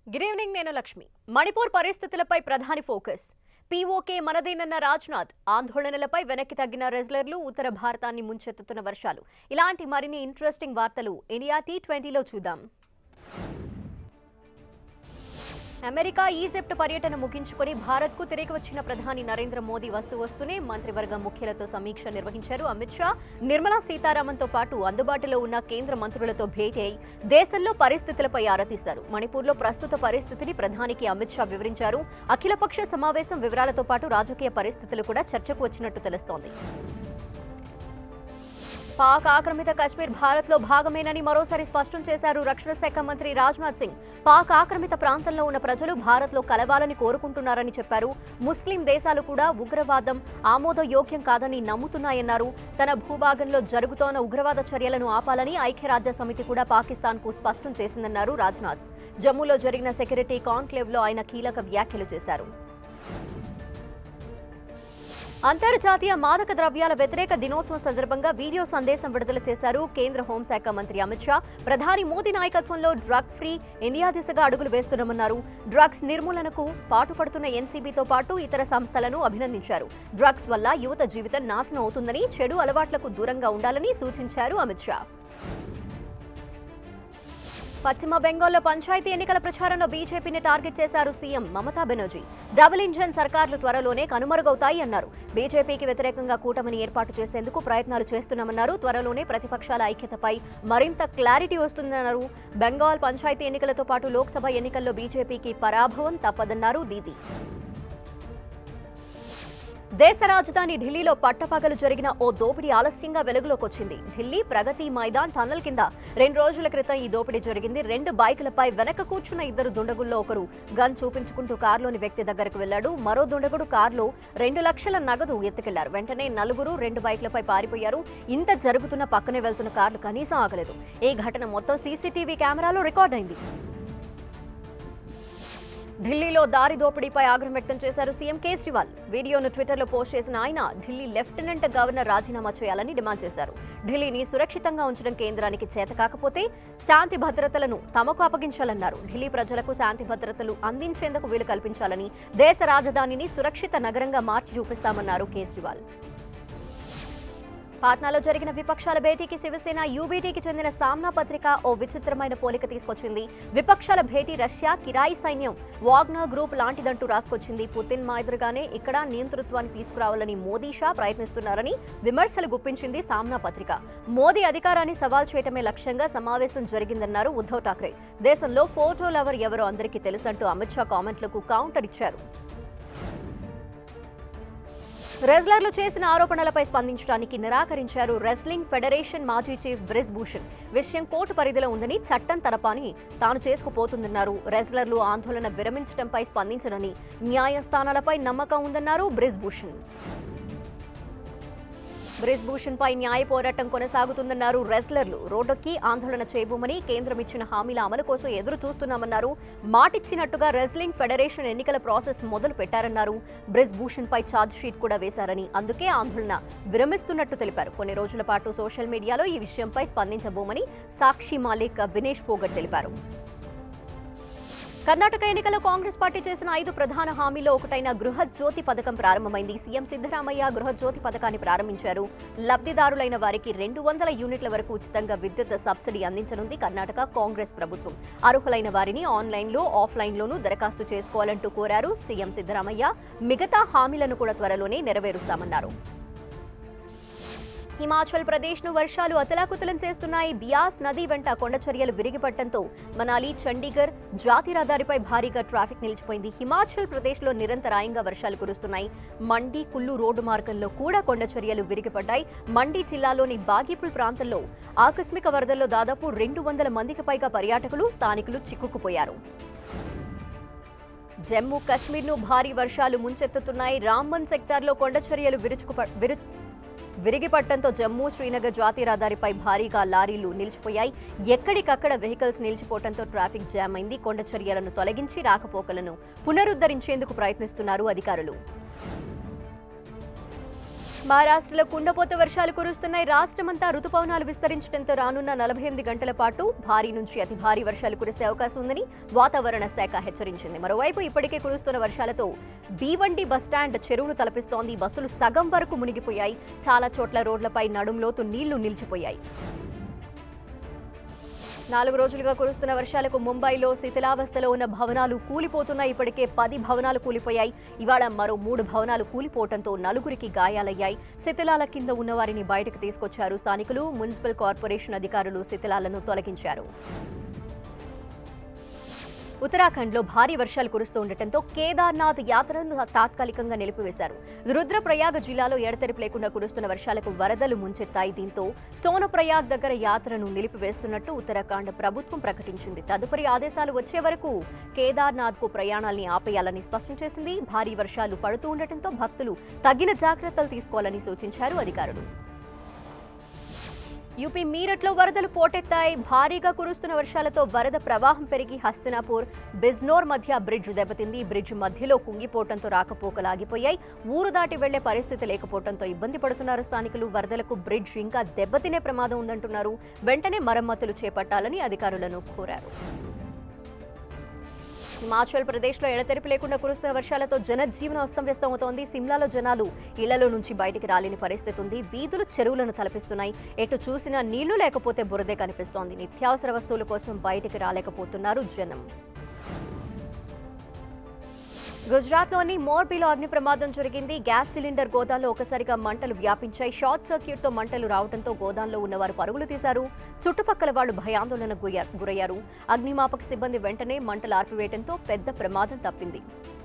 good evening నేను లక్ష్మి మణిపూర్ పరిస్థితులపై ప్రధాని ఫోకస్ పీఓకే మనదేనన్న రాజ్నాథ్ ఆందోళనలపై వెనక్కి తగ్గిన రెజ్లర్లు ఉత్తర భారతాన్ని ముంచెత్తుతున్న వర్షాలు ఇలాంటి మరిన్ని ఇంట్రెస్టింగ్ వార్తలు ఇండియా టీ ట్వంటీలో చూద్దాం అమెరికా ఈజిప్ట్ పర్యటన ముగించుకొని భారత్కు తిరిగి వచ్చిన ప్రధాని నరేంద్ర మోదీ వస్తూ వస్తూనే మంత్రివర్గ ముఖ్యులతో సమీక్ష నిర్వహించారు అమిత్ షా నిర్మలా సీతారామన్తో పాటు అందుబాటులో ఉన్న కేంద్ర మంత్రులతో భేటీ అయి దేశంలో పరిస్థితులపై ఆరా తీశారు మణిపూర్లో ప్రస్తుత పరిస్థితిని ప్రధానికి అమిత్ షా వివరించారు అఖిలపక్ష సమావేశం వివరాలతో పాటు రాజకీయ పరిస్థితులు కూడా చర్చకు వచ్చినట్టు తెలుస్తోంది పాక్ ఆక్రమిత కశ్మీర్ భారత్లో భాగమేనని మరోసారి స్పష్టం చేశారు రక్షణ శాఖ మంత్రి రాజ్నాథ్ సింగ్ పాక్ ఆక్రమిత ప్రాంతంలో ఉన్న ప్రజలు భారత్లో కలవాలని కోరుకుంటున్నారని చెప్పారు ముస్లిం దేశాలు కూడా ఉగ్రవాదం ఆమోదయోగ్యం కాదని నమ్ముతున్నాయన్నారు తన భూభాగంలో జరుగుతోన్న ఉగ్రవాద చర్యలను ఆపాలని ఐక్యరాజ్య సమితి కూడా పాకిస్తాన్కు స్పష్టం చేసిందన్నారు రాజ్నాథ్ జమ్మూలో జరిగిన సెక్యూరిటీ కాన్క్లేవ్లో ఆయన కీలక వ్యాఖ్యలు చేశారు అంతర్జాతీయ మాదక ద్రవ్యాల వ్యతిరేక దినోత్సవం సందర్భంగా వీడియో సందేశం విడుదల చేశారు కేంద్ర హోంశాఖ మంత్రి అమిత్ షా ప్రధాని మోదీ నాయకత్వంలో డ్రగ్ ఫ్రీ ఇండియా దిశగా అడుగులు వేస్తున్నామన్నారు డ్రగ్స్ నిర్మూలనకు పాటుపడుతున్న ఎన్సీబీతో పాటు ఇతర సంస్థలను అభినందించారు డ్రగ్స్ వల్ల యువత జీవితం నాశనం అవుతుందని చెడు అలవాట్లకు దూరంగా ఉండాలని సూచించారు అమిత్ షా పశ్చిమ బెంగాల్లో పంచాయతీ ఎన్నికల ప్రచారంలో బీజేపీని టార్గెట్ చేశారు CM Mamata Banerjee double engine సర్కార్లు త్వరలోనే కనుమరుగవుతాయి అన్నారు బీజేపీకి వ్యతిరేకంగా కూటమిని ఏర్పాటు చేసేందుకు ప్రయత్నాలు చేస్తున్నామన్నారు త్వరలోనే ప్రతిపక్షాల ఐక్యతపై మరింత క్లారిటీ వస్తుందన్నారు బెంగాల్ పంచాయతీ ఎన్నికలతో పాటు లోక్సభ ఎన్నికల్లో బీజేపీకి పరాభవం తప్పదన్నారు దీది దేశ రాజధాని ఢిల్లీలో పట్టపగలు జరిగిన ఓ దోపిడీ ఆలస్యంగా వెలుగులోకి వచ్చింది ఢిల్లీ ప్రగతి మైదాన్ టన్నల్ కింద రెండు రోజుల క్రితం ఈ దోపిడీ జరిగింది రెండు బైకులపై వెనక కూర్చున్న ఇద్దరు దుండగుల్లో ఒకరు గన్ చూపించుకుంటూ కారులోని వ్యక్తి దగ్గరకు వెళ్లాడు మరో దుండగుడు కారులో రెండు లక్షల నగదు ఎత్తుకెళ్లారు వెంటనే నలుగురు రెండు బైకులపై పారిపోయారు ఇంత జరుగుతున్న పక్కనే వెళ్తున్న కార్లు కనీసం ఆగలేదు ఈ ఘటన మొత్తం సీసీటీవీ కెమెరాలో రికార్డ్ అయింది ఢిల్లీలో దారి దోపిడీపై ఆగ్రహం వ్యక్తం చేశారు సీఎం కేజ్రీవాల్ వీడియోను ట్విట్టర్లో పోస్ట్ చేసిన ఆయన ఢిల్లీ లెఫ్టినెంట్ గవర్నర్ రాజీనామా చేయాలని డిమాండ్ చేశారు ఢిల్లీని సురక్షితంగా ఉంచడం కేంద్రానికి చేత కాకపోతే శాంతి భద్రతలను తమకు అప్పగించాలన్నారు ఢిల్లీ ప్రజలకు శాంతి భద్రతలు అందించేందుకు వీలు కల్పించాలని దేశ రాజధానిని సురక్షిత నగరంగా మార్చి చూపిస్తామన్నారు కేజ్రీవాల్ పాట్నాలో జరిగిన విపక్షాల భేటీకి శివసేన యూబీటీకి చెందిన సామ్నా పత్రిక ఓ విచిత్రమైన పోలిక తీసుకొచ్చింది విపక్షాల భేటీ రష్యా కిరాయి సైన్యం వాగ్నర్ గ్రూప్ లాంటిదంటూ రాసుకొచ్చింది పుతిన్ మాదిరిగానే ఇక్కడ నియంతృత్వాన్ని తీసుకురావాలని మోదీ షా ప్రయత్నిస్తున్నారని విమర్శలు గుప్పించింది సామ్నా పత్రిక మోదీ అధికారాన్ని సవాల్ చేయటమే లక్ష్యంగా సమావేశం జరిగిందన్నారు ఉద్ధవ్ ఠాక్రే దేశంలో ఫోటో లవర్ ఎవరో అందరికీ తెలుసంటూ అమిత్ షా కామెంట్లకు కౌంటర్ ఇచ్చారు రెజ్లర్లు చేసిన ఆరోపణలపై స్పందించడానికి నిరాకరించారు రెజ్లింగ్ ఫెడరేషన్ మాజీ చీఫ్ బ్రిజ్ భూషణ్ విషయం కోర్టు పరిధిలో ఉందని చట్టం తన పని తాను చేసుకుపోతుందన్నారు రెజ్లర్లు ఆందోళన విరమించడంపై స్పందించనని న్యాయస్థానాలపై నమ్మకం ఉందన్నారు బ్రిజ్ భూషణ్ బ్రిజ్ భూషణ్ పై న్యాయ పోరాటం కొనసాగుతుందన్నారు రెజ్లర్లు రోడ్డుకి ఆందోళన చేయబోమని కేంద్రం ఇచ్చిన హామీల అమలు కోసం ఎదురు చూస్తున్నామన్నారు మాటిచ్చినట్టుగా రెజ్లింగ్ ఫెడరేషన్ ఎన్నికల ప్రాసెస్ మొదలు పెట్టారన్నారు బ్రిజ్ భూషణ్ పై ఛార్జ్ షీట్ కూడా వేశారని అందుకే ఆందోళన విరమిస్తున్నట్టు తెలిపారు కొన్ని రోజుల పాటు సోషల్ మీడియాలో ఈ విషయంపై స్పందించబోమని సాక్షి మాలిక్ వినేష్ ఫోగట్ తెలిపారు కర్ణాటక ఎన్నికల్లో కాంగ్రెస్ పార్టీ చేసిన ఐదు ప్రధాన హామీలో ఒకటైన గృహజ్యోతి పథకం ప్రారంభమైంది సీఎం సిద్దరామయ్య గృహజ్యోతి పథకాన్ని ప్రారంభించారు లబ్ధిదారులైన వారికి రెండు వందల యూనిట్ల వరకు ఉచితంగా విద్యుత్ సబ్సిడీ అందించనుంది కర్ణాటక కాంగ్రెస్ ప్రభుత్వం అర్హులైన వారిని ఆన్లైన్లో ఆఫ్లైన్లోనూ దరఖాస్తు చేసుకోవాలంటూ కోరారు సీఎం సిద్దరామయ్య మిగతా హామీలను కూడా త్వరలోనే నెరవేరుస్తామన్నారు హిమాచల్ ప్రదేశ్ ను వర్షాలు అతలాకుతలం చేస్తున్నాయి బియాస్ నది వెంట కొండచర్యలు విరిగిపడటంతో మనాలి చండీగఢ్ జాతీయ రహదారిపై భారీగా ట్రాఫిక్ నిలిచిపోయింది హిమాచల్ ప్రదేశ్ లో నిరంతరాయంగా వర్షాలు కురుస్తున్నాయి మండి కుల్లు రోడ్డు మార్గంలో కూడా కొండచర్యలు విరిగిపడ్డాయి మండి జిల్లాలోని బాగీపుల్ ప్రాంతంలో ఆకస్మిక వరదల్లో దాదాపు రెండు వందల మందికి పైగా పర్యాటకులు స్థానికులు చిక్కుకుపోయారు జమ్మూ కశ్మీర్ను భారీ వర్షాలు ముంచెత్తుతున్నాయి రామ్మన్ సెక్టార్లో కొండచర్యలు విరుచుకుప విరు విరిగిపట్టడంతో జమ్మూ శ్రీనగర్ జాతీయ రహదారిపై భారీగా లారీలు నిలిచిపోయాయి ఎక్కడికక్కడ వెహికల్స్ నిలిచిపోవడంతో ట్రాఫిక్ జామ్ అయింది కొండ చర్యలను తొలగించి రాకపోకలను పునరుద్ధరించేందుకు ప్రయత్నిస్తున్నారు అధికారులు మహారాష్ట్రలో కుండపోత వర్షాలు కురుస్తున్నాయి రాష్ట్రమంతా రుతుపవనాలు విస్తరించడంతో రానున్న నలభై ఎనిమిది గంటల పాటు భారీ నుంచి అతి భారీ వర్షాలు కురిసే అవకాశం ఉందని వాతావరణ శాఖ హెచ్చరించింది మరోవైపు ఇప్పటికే కురుస్తున్న వర్షాలతో బీవండి బస్టాండ్ చెరువును తలపిస్తోంది బస్సులు సగం వరకు మునిగిపోయాయి చాలా చోట్ల రోడ్లపై నడుంలోతు నీళ్లు నిలిచిపోయాయి నాలుగు రోజులుగా కురుస్తున్న వర్షాలకు ముంబైలో శిథిలావస్థలో ఉన్న భవనాలు కూలిపోతున్నాయి ఇప్పటికే పది భవనాలు కూలిపోయాయి ఇవాళ మరో మూడు భవనాలు కూలిపోవడంతో నలుగురికి గాయాలయ్యాయి శిథిలాల కింద ఉన్న వారిని బయటకు తీసుకొచ్చారు స్థానికులు మున్సిపల్ కార్పొరేషన్ అధికారులు శిథిలాలను తొలగించారు ఉత్తరాఖండ్లో భారీ వర్షాలు కురుస్తూ ఉండటంతో కేదార్నాథ్ యాత్రను తాత్కాలికంగా నిలిపివేశారు రుద్రప్రయాగ జిల్లాలో ఎడతెరిపి లేకుండా కురుస్తున్న వర్షాలకు వరదలు ముంచెత్తాయి దీంతో సోనప్రయాగ్ దగ్గర యాత్రను నిలిపివేస్తున్నట్టు ఉత్తరాఖండ్ ప్రభుత్వం ప్రకటించింది తదుపరి ఆదేశాలు వచ్చే వరకు కేదార్నాథ్కు ప్రయాణాల్ని ఆపేయాలని స్పష్టం చేసింది భారీ వర్షాలు పడుతూ ఉండటంతో భక్తులు తగిన జాగ్రత్తలు తీసుకోవాలని సూచించారు అధికారులు యూపీ మీరట్లో వరదలు పోటెత్తాయి భారీగా కురుస్తున్న వర్షాలతో వరద ప్రవాహం పెరిగి హస్తినాపూర్ బిజ్నోర్ మధ్య బ్రిడ్జ్ దెబ్బతింది బ్రిడ్జ్ మధ్యలో కుంగిపోవడంతో రాకపోకలు ఆగిపోయాయి ఊరు దాటి వెళ్లే పరిస్థితి లేకపోవడంతో ఇబ్బంది పడుతున్నారు స్థానికులు వరదలకు బ్రిడ్జ్ ఇంకా దెబ్బతినే ప్రమాదం ఉందంటున్నారు వెంటనే మరమ్మతులు చేపట్టాలని అధికారులను కోరారు హిమాచల్ ప్రదేశ్లో ఎడతెరిపి లేకుండా కురుస్తున్న వర్షాలతో జనజీవనం అస్తవ్యస్తమవుతోంది సిమ్లాలో జనాలు ఇళ్లలో నుంచి బయటికి రాలేని పరిస్థితి ఉంది వీధులు చెరువులను తలపిస్తున్నాయి ఎటు చూసినా నీళ్లు లేకపోతే బురదే కనిపిస్తోంది నిత్యావసర వస్తువుల కోసం బయటికి రాలేకపోతున్నారు జనం గుజరాత్లోని మోర్బీలో అగ్ని ప్రమాదం జరిగింది గ్యాస్ సిలిండర్ గోదాంలో ఒకసారిగా మంటలు వ్యాపించాయి షార్ట్ సర్క్యూట్తో మంటలు రావడంతో గోదాంలో ఉన్నవారు పరుగులు తీశారు చుట్టుపక్కల వాళ్లు భయాందోళనకు గుయ్య- గురయ్యారు అగ్నిమాపక సిబ్బంది వెంటనే మంటలు ఆర్పివేయడంతో పెద్ద ప్రమాదం తప్పింది